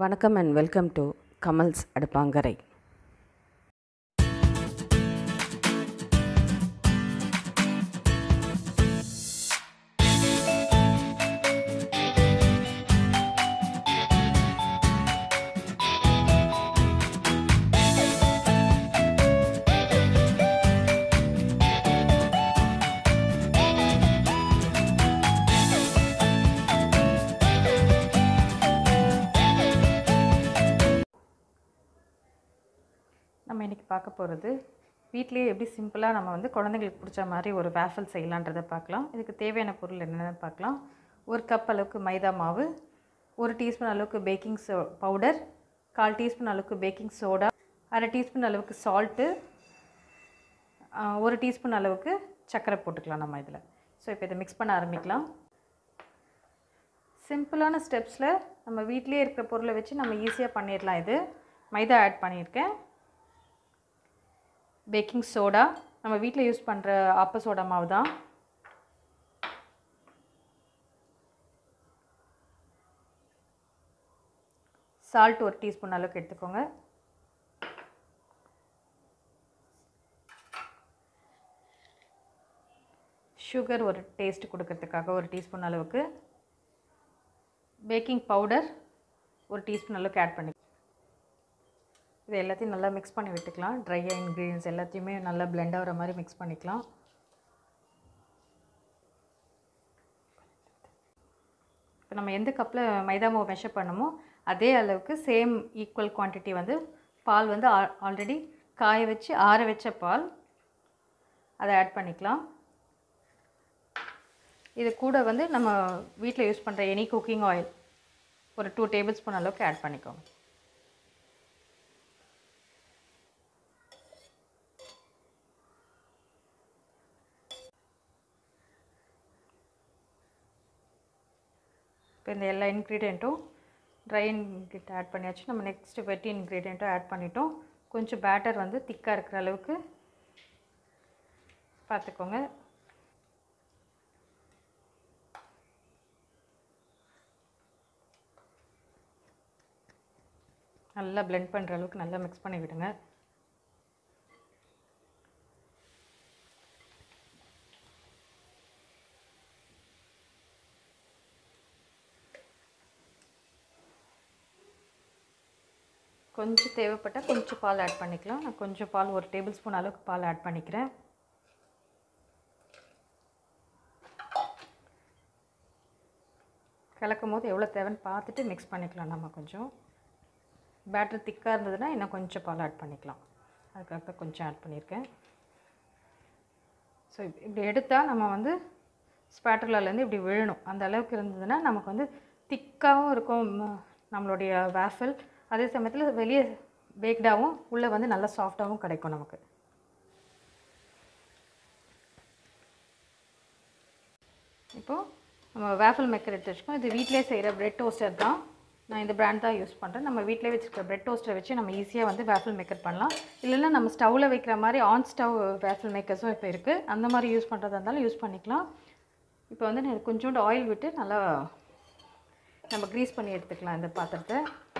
வணக்கம் and welcome to Kamal's அடுப்பாங்கரை நம்ம இன்றைக்கி பார்க்க போகிறது வீட்டிலேயே எப்படி சிம்பிளாக நம்ம வந்து குழந்தைங்களுக்கு பிடிச்ச மாதிரி ஒரு வேஃபல் செய்யலான்றதை பார்க்கலாம் இதுக்கு தேவையான பொருள் என்னென்னு பார்க்கலாம் ஒரு கப் அளவுக்கு மைதா மாவு ஒரு டீஸ்பூன் அளவுக்கு பேக்கிங் சோ பவுடர் கால் டீஸ்பூன் அளவுக்கு பேக்கிங் சோடா அரை டீஸ்பூன் அளவுக்கு சால்ட்டு ஒரு டீஸ்பூன் அளவுக்கு சர்க்கரை போட்டுக்கலாம் நம்ம இதில் ஸோ இப்போ இதை மிக்ஸ் பண்ண ஆரம்பிக்கலாம் சிம்பிளான ஸ்டெப்ஸில் நம்ம வீட்டிலேயே இருக்கிற பொருளை வச்சு நம்ம ஈஸியாக பண்ணிடலாம் இது மைதா ஆட் பண்ணியிருக்கேன் பேக்கிங் சோடா நம்ம வீட்டில் யூஸ் பண்ணுற ஆப்ப சோடா மாவு தான் சால்ட் ஒரு டீஸ்பூன் அளவுக்கு எடுத்துக்கோங்க சுகர் ஒரு டேஸ்ட் கொடுக்கறதுக்காக ஒரு டீஸ்பூன் அளவுக்கு பேக்கிங் பவுடர் ஒரு டீஸ்பூன் அளவுக்கு ஆட் பண்ணி இது எல்லாத்தையும் நல்லா மிக்ஸ் பண்ணி விட்டுக்கலாம் ட்ரையாக இன்க்ரீடியன்ஸ் எல்லாத்தையுமே நல்லா பிளெண்ட் ஆகிற மாதிரி மிக்ஸ் பண்ணிக்கலாம் இப்போ நம்ம எந்த கப்பில் மைதா மாவு மெஷர் பண்ணமோ அதே அளவுக்கு சேம் ஈக்குவல் குவான்டிட்டி வந்து பால் வந்து ஆல்ரெடி காய வச்சு ஆற வச்ச பால் அதை ஆட் பண்ணிக்கலாம் இது கூட வந்து நம்ம வீட்டில் யூஸ் பண்ணுற எனி குக்கிங் ஆயில் ஒரு டூ டேபிள் ஸ்பூன் அளவுக்கு ஆட் பண்ணிக்கோங்க இப்போ இந்த எல்லா இன்க்ரீடியண்ட்டும் ட்ரை இன்க்ரீடியன்ட் ஆட் பண்ணியாச்சு நம்ம நெக்ஸ்ட்டு வெட்டி இன்க்ரீடியண்ட்டும் ஆட் பண்ணிட்டோம் கொஞ்சம் பேட்டர் வந்து திக்காக இருக்கிற அளவுக்கு பார்த்துக்கோங்க நல்லா பிளெண்ட் பண்ணுற அளவுக்கு நல்லா மிக்ஸ் பண்ணி விடுங்க கொஞ்சம் தேவைப்பட்டால் கொஞ்சம் பால் ஆட் பண்ணிக்கலாம் நான் கொஞ்சம் பால் ஒரு டேபிள் ஸ்பூன் அளவுக்கு பால் ஆட் பண்ணிக்கிறேன் கலக்கும் போது எவ்வளோ தேவைன்னு பார்த்துட்டு மிக்ஸ் பண்ணிக்கலாம் நம்ம கொஞ்சம் பேட்டர் திக்காக இருந்ததுன்னா இன்னும் கொஞ்சம் பால் ஆட் பண்ணிக்கலாம் அதுக்காக தான் கொஞ்சம் ஆட் பண்ணியிருக்கேன் ஸோ இப்படி எடுத்தால் நம்ம வந்து ஸ்பேட்டர்லேருந்து இப்படி விழணும் அந்த அளவுக்கு இருந்ததுன்னா நமக்கு வந்து திக்காகவும் இருக்கும் நம்மளுடைய வேஃபல் அதே சமயத்தில் வெளியே பேக்டாகவும் உள்ளே வந்து நல்லா சாஃப்டாகவும் கிடைக்கும் நமக்கு இப்போது நம்ம வேஃபல் மேக்கர் எடுத்து வச்சுக்கோம் இது வீட்டிலே செய்கிற ப்ரெட் டோஸ்டர் தான் நான் இந்த பிராண்ட் தான் யூஸ் பண்ணுறேன் நம்ம வீட்டிலே வச்சுருக்க ப்ரெட் டோஸ்டரை வச்சு நம்ம ஈஸியாக வந்து வேஃபல் மேக்கர் பண்ணலாம் இல்லைன்னா நம்ம ஸ்டவ்வில் வைக்கிற மாதிரி ஆன் ஸ்டவ் வேஃபல் மேக்கர்ஸும் இப்போ இருக்குது அந்த மாதிரி யூஸ் பண்ணுறதா இருந்தாலும் யூஸ் பண்ணிக்கலாம் இப்போ வந்து நான் கொஞ்சோண்டு ஆயில் விட்டு நல்லா நம்ம க்ரீஸ் பண்ணி எடுத்துக்கலாம் இந்த பாத்திரத்தை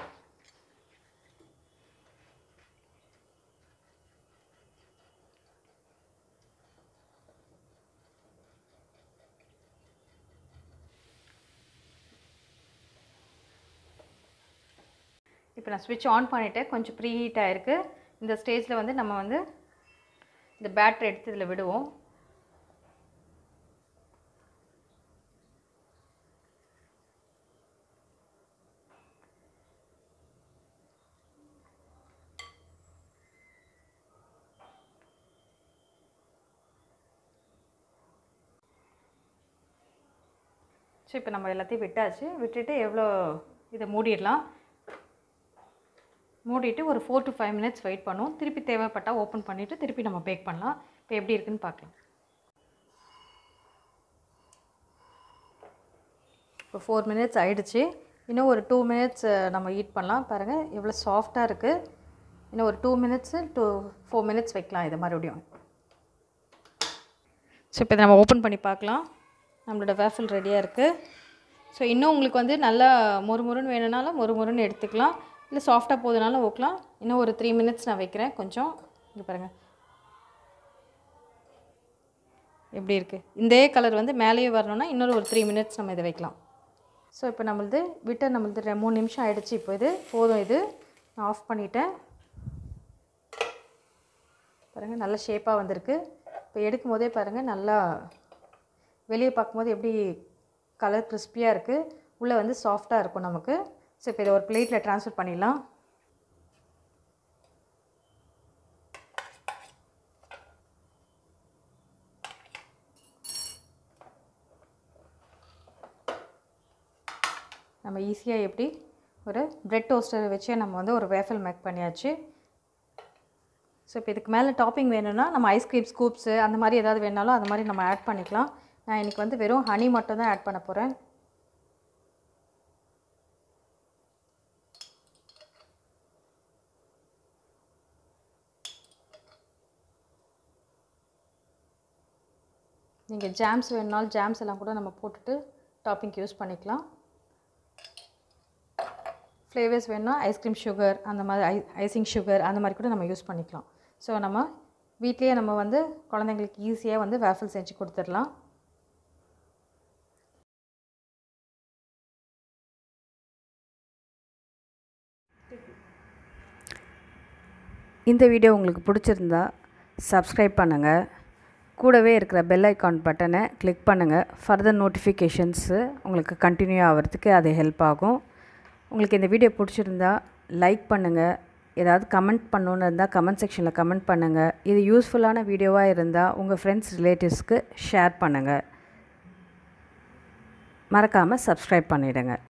இப்போ நான் ஸ்விட்ச் ஆன் பண்ணிவிட்டேன் கொஞ்சம் ப்ரீ ஹீட் ஆகிருக்கு இந்த ஸ்டேஜில் வந்து நம்ம வந்து இந்த பேட்டரி எடுத்து இதில் விடுவோம் ஸோ இப்போ நம்ம எல்லாத்தையும் விட்டாச்சு விட்டுட்டு எவ்வளோ இதை மூடிடலாம் மூடிட்டு ஒரு four to five minutes wait பண்ணுவோம் திருப்பி தேவைப்பட்டால் ஓப்பன் பண்ணிவிட்டு திருப்பி நம்ம பேக் பண்ணலாம் இப்போ எப்படி இருக்குன்னு பார்க்கலாம் இப்போ ஃபோர் மினிட்ஸ் ஆகிடுச்சு இன்னும் ஒரு டூ மினிட்ஸ் நம்ம ஹீட் பண்ணலாம் பாருங்கள் எவ்வளோ சாஃப்டாக இருக்குது இன்னும் ஒரு two minutes two four minutes வைக்கலாம் இதை மறுபடியும் ஸோ இப்போ இதை நம்ம ஓப்பன் பண்ணி பார்க்கலாம் நம்மளோட வேஃபில் ரெடியாக இருக்குது ஸோ இன்னும் உங்களுக்கு வந்து நல்லா மொறுமொறுன்னு வேணும்னாலும் மொறுமொறுன்னு எடுத்துக்கலாம் இல்லை சாஃப்டாக போதுனாலும் ஓக்கலாம் இன்னும் ஒரு த்ரீ மினிட்ஸ் நான் வைக்கிறேன் கொஞ்சம் இங்கே பாருங்கள் எப்படி இருக்குது இதே கலர் வந்து மேலேயே வரணும்னா இன்னொரு ஒரு த்ரீ மினிட்ஸ் நம்ம இதை வைக்கலாம் ஸோ இப்போ நம்மளது விட்ட நம்மளது ரெ- மூணு நிமிஷம் ஆயிடுச்சு இப்போ இது போதும் இது நான் ஆஃப் பண்ணிட்டேன் பாருங்கள் நல்ல ஷேப்பாக வந்திருக்கு இப்போ எடுக்கும் போதே பாருங்கள் நல்லா வெளியே பார்க்கும்போது எப்படி கலர் கிறிஸ்பியாக இருக்குது உள்ளே வந்து சாஃப்டாக இருக்கும் நமக்கு ஸோ இப்போ இதை ஒரு பிளேட்டில் ட்ரான்ஸ்ஃபர் பண்ணிடலாம் நம்ம ஈஸியாக எப்படி ஒரு பிரெட் டோஸ்டரை வச்சே நம்ம வந்து ஒரு வேஃபல் மேக் பண்ணியாச்சு ஸோ இப்போ இதுக்கு மேலே டாப்பிங் வேணும்னா நம்ம ஐஸ்கிரீம் ஸ்கூப்ஸு அந்த மாதிரி ஏதாவது வேணாலும் அந்த மாதிரி நம்ம ஆட் பண்ணிக்கலாம் நான் இன்றைக்கி வந்து வெறும் ஹனி மட்டும் தான் ஆட் பண்ண போகிறேன் நீங்கள் ஜாம்ஸ் வேணுனாலும் ஜாம்ஸ் எல்லாம் கூட நம்ம போட்டுட்டு டாப்பிங்க்கு யூஸ் பண்ணிக்கலாம் ஃப்ளேவர்ஸ் வேணும்னா ஐஸ்கிரீம் சுகர் அந்த மாதிரி ஐ ஐசிங் சுகர் அந்த மாதிரி கூட நம்ம யூஸ் பண்ணிக்கலாம் ஸோ நம்ம வீட்லேயே நம்ம வந்து குழந்தைங்களுக்கு ஈஸியாக வந்து வேஃபில் செஞ்சு கொடுத்துடலாம் இந்த வீடியோ உங்களுக்கு பிடிச்சிருந்தா சப்ஸ்கிரைப் பண்ணுங்கள் கூடவே இருக்கிற பெல் ஐக்கான் பட்டனை கிளிக் பண்ணுங்கள் ஃபர்தர் நோட்டிஃபிகேஷன்ஸு உங்களுக்கு கண்டினியூ ஆகிறதுக்கு அது ஹெல்ப் ஆகும் உங்களுக்கு இந்த வீடியோ பிடிச்சிருந்தா லைக் பண்ணுங்கள் ஏதாவது கமெண்ட் பண்ணணுன்னு இருந்தால் கமெண்ட் செக்ஷனில் கமெண்ட் பண்ணுங்கள் இது யூஸ்ஃபுல்லான வீடியோவாக இருந்தால் உங்கள் ஃப்ரெண்ட்ஸ் ரிலேட்டிவ்ஸ்க்கு ஷேர் பண்ணுங்கள் மறக்காமல் சப்ஸ்கிரைப் பண்ணிவிடுங்க